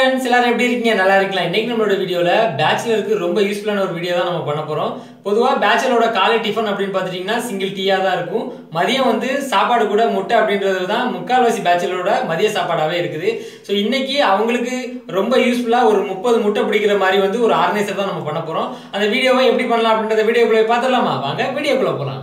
friends எல்லாரும் எப்படி இருக்கீங்க நல்லா இருக்கலாம் இன்னைக்கு நம்மளோட வீடியோல பேச்சுலருக்கு ரொம்ப யூஸ்ஃபுல்லான ஒரு வீடியோ தான் நம்ம பண்ண போறோம் பொதுவா பேச்சுலரோட காலை டிஃபன் அப்படின்னு பார்த்துட்டீங்கன்னா சிங்கிள் டீயா தான் இருக்கும் மதியம் வந்து சாப்பாடு கூட முட்டை அப்படின்றது தான் முக்கால்வாசி பேச்சுலரோட மதிய சாப்பாடாவே இருக்குது ஸோ இன்னைக்கு அவங்களுக்கு ரொம்ப யூஸ்ஃபுல்லா ஒரு முப்பது முட்டை பிடிக்கிற மாதிரி வந்து ஒரு ஆர்கனைசர் தான் நம்ம பண்ண போறோம் அந்த வீடியோவை எப்படி பண்ணலாம் அப்படின்றத வீடியோக்குள்ள பார்த்துடலாமா வாங்க வீடியோக்குள்ள போலாம்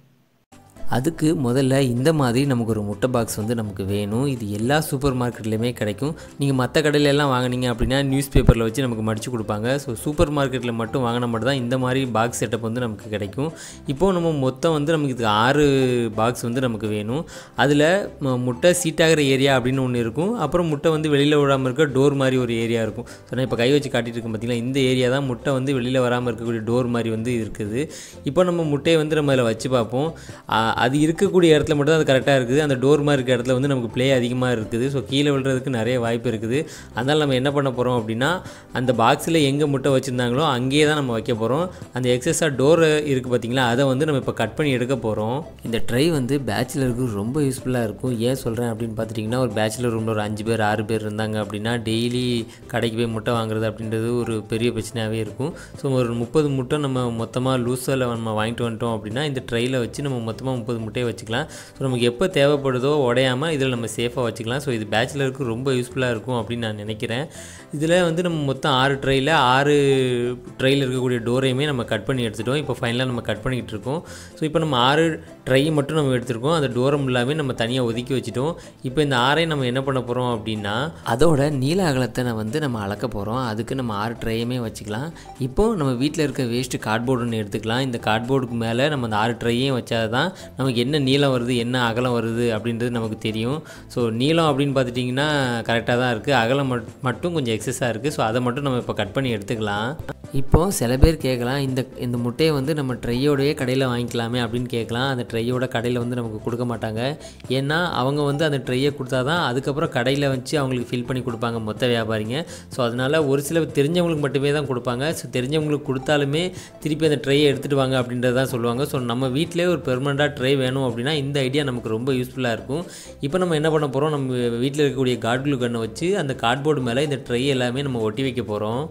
அதுக்கு முதல்ல இந்த மாதிரி நமக்கு ஒரு முட்டை பாக்ஸ் வந்து நமக்கு வேணும் இது எல்லா சூப்பர் மார்க்கெட்லேயுமே கிடைக்கும் நீங்கள் மற்ற கடையில எல்லாம் வாங்குனீங்க அப்படின்னா நியூஸ் பேப்பரில் வச்சு நமக்கு மடித்து கொடுப்பாங்க ஸோ சூப்பர் மார்க்கெட்டில் மட்டும் வாங்கினா மட்டும் தான் இந்த மாதிரி பாக்ஸ் செட்டப் வந்து நமக்கு கிடைக்கும் இப்போது நம்ம மொத்தம் வந்து நமக்கு இது ஆறு பாக்ஸ் வந்து நமக்கு வேணும் அதில் ம- முட்டை சீட்டாகிற ஏரியா அப்படின்னு ஒன்று இருக்கும் அப்புறம் முட்டை வந்து வெளியில் விடாமல் இருக்க டோர் மாதிரி ஒரு ஏரியா இருக்கும் ஸோ நான் இப்போ கை வச்சு காட்டிட்டு இருக்கேன் பார்த்தீங்களா இந்த ஏரியா தான் முட்டை வந்து வெளியில் வராமல் இருக்கக்கூடிய டோர் மாதிரி வந்து இருக்குது இப்போ நம்ம முட்டையை வந்து நம்ம அதில் வச்சு பார்ப்போம் ஆ, அது இருக்கக்கூடிய இடத்துல மட்டும் தான் அது கரெக்டாக இருக்குது அந்த டோர் மாதிரி இருக்க இடத்துல வந்து நமக்கு ப்ளே அதிகமாக இருக்குது ஸோ கீழே விழுறதுக்கு நிறைய வாய்ப்பு இருக்குது அதனால் நம்ம என்ன பண்ண போகிறோம் அப்படின்னா அந்த பாக்ஸில் எங்கே முட்டை வச்சுருந்தாங்களோ அங்கேயே தான் நம்ம வைக்க போகிறோம் அந்த எக்ஸஸாக டோர் இருக்குது பார்த்தீங்களா அதை வந்து நம்ம இப்போ கட் பண்ணி எடுக்க போகிறோம் இந்த ட்ரை வந்து பேச்சுலருக்கு ரொம்ப யூஸ்ஃபுல்லாக இருக்கும் ஏன் சொல்கிறேன் அப்படின்னு பார்த்துட்டிங்கன்னா ஒரு பேச்சுலர் ரூமில் ஒரு அஞ்சு பேர் ஆறு பேர் இருந்தாங்க அப்படின்னா டெய்லி கடைக்கு போய் முட்டை வாங்குறது அப்படின்றது ஒரு பெரிய பிரச்சனையாகவே இருக்கும் ஸோ ஒரு முப்பது முட்டை நம்ம மொத்தமாக லூஸில் நம்ம வாங்கிட்டு வந்துட்டோம் அப்படின்னா இந்த ட்ரையில் வச்சு நம்ம மொத்தமாக முப்பது முட்டையை வச்சுக்கலாம் ஸோ நமக்கு எப்போ தேவைப்படுதோ உடையாமல் இதில் நம்ம சேஃபாக வச்சுக்கலாம் ஸோ இது பேச்சுலருக்கு ரொம்ப யூஸ்ஃபுல்லாக இருக்கும் அப்படின்னு நான் நினைக்கிறேன் இதில் வந்து நம்ம மொத்தம் ஆறு ட்ரையில் ஆறு ட்ரையில் இருக்கக்கூடிய டோரையுமே நம்ம கட் பண்ணி எடுத்துட்டோம் இப்போ ஃபைனலாக நம்ம கட் பண்ணிக்கிட்டு இருக்கோம் ஸோ இப்போ நம்ம ஆறு ட்ரை மட்டும் நம்ம எடுத்திருக்கோம் அந்த டோரம் எல்லாமே நம்ம தனியாக ஒதுக்கி வச்சுட்டோம் இப்போ இந்த ஆறையும் நம்ம என்ன பண்ண போகிறோம் அப்படின்னா அதோட நீள அகலத்தை நான் வந்து நம்ம அளக்க போகிறோம் அதுக்கு நம்ம ஆறு ட்ரையுமே வச்சுக்கலாம் இப்போது நம்ம வீட்டில் இருக்க வேஸ்ட்டு கார்ட்போர்டு ஒன்று எடுத்துக்கலாம் இந்த கார்ட்போர்டுக்கு மேலே நம்ம அந்த ஆறு ட்ரையும் வச்சா தான் நமக்கு என்ன நீளம் வருது என்ன அகலம் வருது அப்படின்றது நமக்கு தெரியும் ஸோ நீளம் அப்படின்னு பார்த்துட்டிங்கன்னா கரெக்டாக தான் இருக்குது அகலம் மட்- மட்டும் கொஞ்சம் எக்ஸஸாக இருக்குது ஸோ அதை மட்டும் நம்ம இப்போ கட் பண்ணி எடுத்துக்கலாம் இப்போது சில பேர் கேட்கலாம் இந்த இந்த முட்டையை வந்து நம்ம ட்ரையோடயே கடையில் வாங்கிக்கலாமே அப்படின்னு கேட்கலாம் அந்த ட்ரையோட கடையில் வந்து நமக்கு கொடுக்க மாட்டாங்க ஏன்னா அவங்க வந்து அந்த ட்ரையை கொடுத்தா தான் அதுக்கப்புறம் கடையில் வச்சு அவங்களுக்கு ஃபில் பண்ணி கொடுப்பாங்க மொத்த வியாபாரிங்க ஸோ அதனால் ஒரு சில தெரிஞ்சவங்களுக்கு மட்டுமே தான் கொடுப்பாங்க ஸோ தெரிஞ்சவங்களுக்கு கொடுத்தாலுமே திருப்பி அந்த ட்ரையை எடுத்துகிட்டு வாங்க அப்படின்றத தான் சொல்லுவாங்க ஸோ நம்ம வீட்டிலே ஒரு பெர்மனண்ட்டாக ட்ரை வேணும் அப்படின்னா இந்த ஐடியா நமக்கு ரொம்ப யூஸ்ஃபுல்லாக இருக்கும் இப்போ நம்ம என்ன பண்ண போகிறோம் நம்ம வீட்டில் இருக்கக்கூடிய கார்ட்குளு கண்ணை வச்சு அந்த கார்ட்போர்டு மேலே இந்த ட்ரை எல்லாமே நம்ம ஒட்டி வைக்க போகிறோம்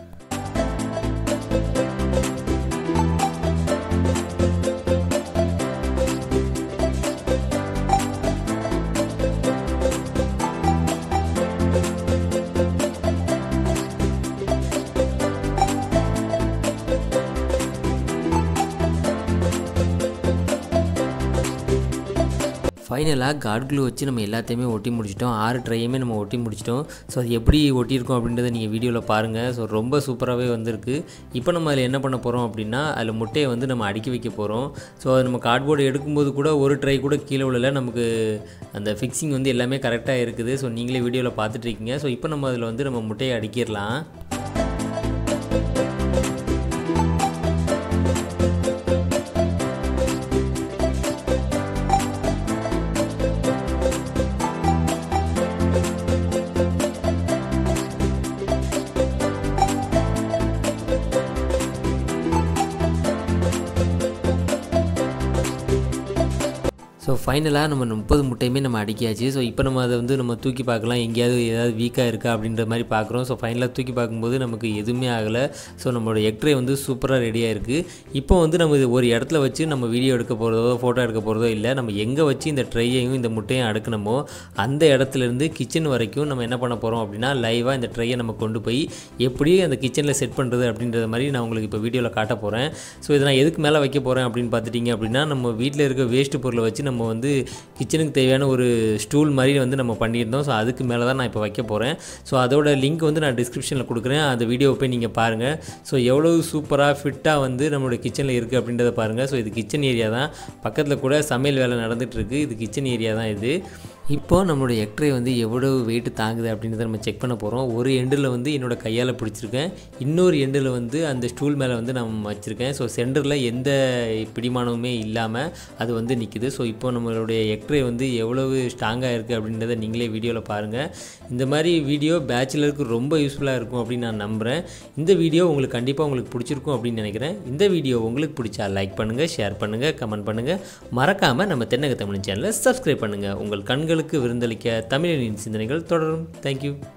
ஃபைனலாக காட் க்ளூ வச்சு நம்ம எல்லாத்தையுமே ஒட்டி முடிச்சிட்டோம் ஆறு ட்ரையுமே நம்ம ஒட்டி முடிச்சிட்டோம் ஸோ அது எப்படி ஒட்டியிருக்கோம் அப்படின்றத நீங்கள் வீடியோவில் பாருங்கள் ஸோ ரொம்ப சூப்பராகவே வந்திருக்கு இப்போ நம்ம அதில் என்ன பண்ண போகிறோம் அப்படின்னா அதில் முட்டையை வந்து நம்ம அடுக்கி வைக்க போகிறோம் ஸோ அது நம்ம கார்ட்போர்டு எடுக்கும்போது கூட ஒரு ட்ரை கூட கீழே விழல நமக்கு அந்த ஃபிக்ஸிங் வந்து எல்லாமே கரெக்டாக இருக்குது ஸோ நீங்களே வீடியோவில் பார்த்துட்டு இருக்கீங்க ஸோ இப்போ நம்ம அதில் வந்து நம்ம முட்டையை அடிக்கிடலாம் ஸோ ஃபைனலாக நம்ம முப்பது முட்டையுமே நம்ம அடிக்காச்சு ஸோ இப்போ நம்ம அதை வந்து நம்ம தூக்கி பார்க்கலாம் எங்கேயாவது ஏதாவது வீக்காக இருக்கா அப்படின்ற மாதிரி பார்க்குறோம் ஸோ ஃபைனலாக தூக்கி பார்க்கும்போது நமக்கு எதுவுமே ஆகலை ஸோ நம்மளோட எக்ட்ரே வந்து சூப்பராக ரெடியாக இருக்குது இப்போ வந்து நம்ம இது ஒரு இடத்துல வச்சு நம்ம வீடியோ எடுக்க போகிறதோ ஃபோட்டோ எடுக்க போகிறதோ இல்லை நம்ம எங்கே வச்சு இந்த ட்ரையையும் இந்த முட்டையும் அடுக்கணுமோ அந்த இடத்துலேருந்து கிச்சன் வரைக்கும் நம்ம என்ன பண்ண போகிறோம் அப்படின்னா லைவாக இந்த ட்ரையை நம்ம கொண்டு போய் எப்படி அந்த கிச்சனில் செட் பண்ணுறது அப்படின்றத மாதிரி நான் உங்களுக்கு இப்போ வீடியோவில் காட்ட போகிறேன் ஸோ இதை நான் எதுக்கு மேலே வைக்க போகிறேன் அப்படின்னு பார்த்துட்டிங்க அப்படின்னா நம்ம வீட்டில் இருக்க வேஸ்ட் பொருளை வச்சு நம்ம வந்து கிச்சனுக்கு தேவையான ஒரு ஸ்டூல் மாதிரி வந்து நம்ம பண்ணியிருந்தோம் ஸோ அதுக்கு மேலே தான் நான் இப்போ வைக்க போகிறேன் ஸோ அதோட லிங்க் வந்து நான் டிஸ்கிரிப்ஷனில் கொடுக்குறேன் அந்த வீடியோவை போய் நீங்கள் பாருங்கள் ஸோ எவ்வளோ சூப்பராக ஃபிட்டாக வந்து நம்மளோட கிச்சனில் இருக்குது அப்படின்றத பாருங்கள் ஸோ இது கிச்சன் ஏரியா தான் பக்கத்தில் கூட சமையல் வேலை நடந்துட்டு இருக்கு இது கிச்சன் ஏரியா தான் இது இப்போ நம்மளுடைய எக்ட்ரே வந்து எவ்வளோ வெயிட் தாங்குது அப்படின்றத நம்ம செக் பண்ண போகிறோம் ஒரு எண்டில் வந்து என்னோட கையால் பிடிச்சிருக்கேன் இன்னொரு எண்டில் வந்து அந்த ஸ்டூல் மேலே வந்து நான் வச்சுருக்கேன் ஸோ சென்டரில் எந்த பிடிமானமுமே இல்லாமல் அது வந்து நிற்குது ஸோ இப்போ நம்மளுடைய எக்ட்ரே வந்து எவ்வளவு ஸ்ட்ராங்காக இருக்குது அப்படின்றத நீங்களே வீடியோவில் பாருங்கள் இந்த மாதிரி வீடியோ பேச்சுலருக்கு ரொம்ப யூஸ்ஃபுல்லாக இருக்கும் அப்படின்னு நான் நம்புகிறேன் இந்த வீடியோ உங்களுக்கு கண்டிப்பாக உங்களுக்கு பிடிச்சிருக்கும் அப்படின்னு நினைக்கிறேன் இந்த வீடியோ உங்களுக்கு பிடிச்சா லைக் பண்ணுங்கள் ஷேர் பண்ணுங்கள் கமெண்ட் பண்ணுங்கள் மறக்காமல் நம்ம தென்னக தமிழ் சேனலை சப்ஸ்கிரைப் பண்ணுங்கள் உங்கள் கண்களுக்கு விருந்தளிக்க தமிழனின் சிந்தனைகள் தொடரும் தேங்க்யூ